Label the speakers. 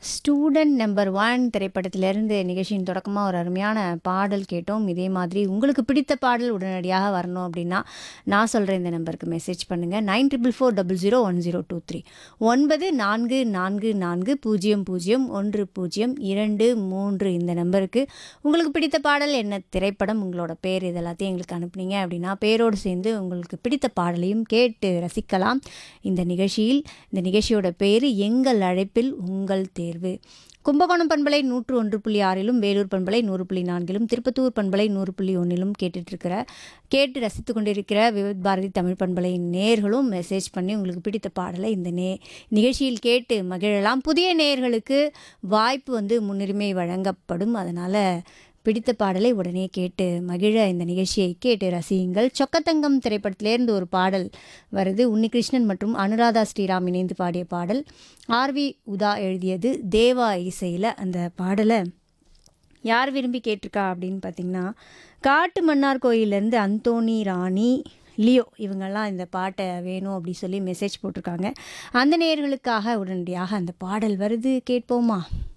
Speaker 1: student number one திரைப்படத்திலிருந்து நிகழ்ச்சியின் தொடக்கமாக ஒரு அருமையான பாடல் கேட்டோம் இதே மாதிரி உங்களுக்கு பிடித்த பாடல் உடனடியாக வரணும் அப்படின்னா நான் சொல்கிற இந்த நம்பருக்கு மெசேஜ் பண்ணுங்கள் nine triple four double zero one zero two three ஒன்பது நான்கு நான்கு நான்கு பூஜ்ஜியம் பூஜ்ஜியம் ஒன்று பூஜ்ஜியம் இரண்டு மூன்று இந்த நம்பருக்கு உங்களுக்கு பிடித்த பாடல் என்ன திரைப்படம் உங்களோட பேர் இது எல்லாத்தையும் எங்களுக்கு அனுப்புனீங்க அப்படின்னா பேரோடு சேர்ந்து உங்களுக்கு பிடித்த பாடலையும் கேட்டு ரசிக்கலாம் இந்த நிகழ்ச்சியில் இந்த நிகழ்ச்சியோட பேர் எங்கள் அழைப்பில் உங்கள் தேர்வு கும்பகோணம் பண்பலை நூற்று ஒன்று புள்ளி ஆறிலும் வேலூர் பண்பலை நூறு புள்ளி நான்கிலும் திருப்பத்தூர் பண்பலை நூறு புள்ளி ஒன்றிலும் கேட்டுட்ருக்கிற கேட்டு ரசித்து கொண்டிருக்கிற விவித் பாரதி தமிழ் பண்பலையின் நேர்களும் மெசேஜ் பண்ணி உங்களுக்கு பிடித்த பாடலை இந்த நே நிகழ்ச்சியில் கேட்டு மகிழலாம் புதிய நேயர்களுக்கு வாய்ப்பு வந்து முன்னுரிமை வழங்கப்படும் அதனால் பிடித்த பாடலை உடனே கேட்டு மகிழ இந்த நிகழ்ச்சியை கேட்டு ரசியுங்கள் சொக்கத்தங்கம் திரைப்படத்திலேருந்து ஒரு பாடல் வருது உன்னிகிருஷ்ணன் மற்றும் அனுராதா ஸ்ரீராம் இணைந்து பாடிய பாடல் ஆர்வி உதா எழுதியது தேவா இசையில் அந்த பாடலை யார் விரும்பி கேட்டிருக்கா அப்படின்னு பார்த்தீங்கன்னா காட்டு மன்னார் கோயிலேருந்து அந்தோணி ராணி லியோ இவங்கெல்லாம் இந்த பாட்டை வேணும் அப்படி சொல்லி மெசேஜ் போட்டிருக்காங்க அந்த நேயர்களுக்காக உடனடியாக அந்த பாடல் வருது கேட்போமா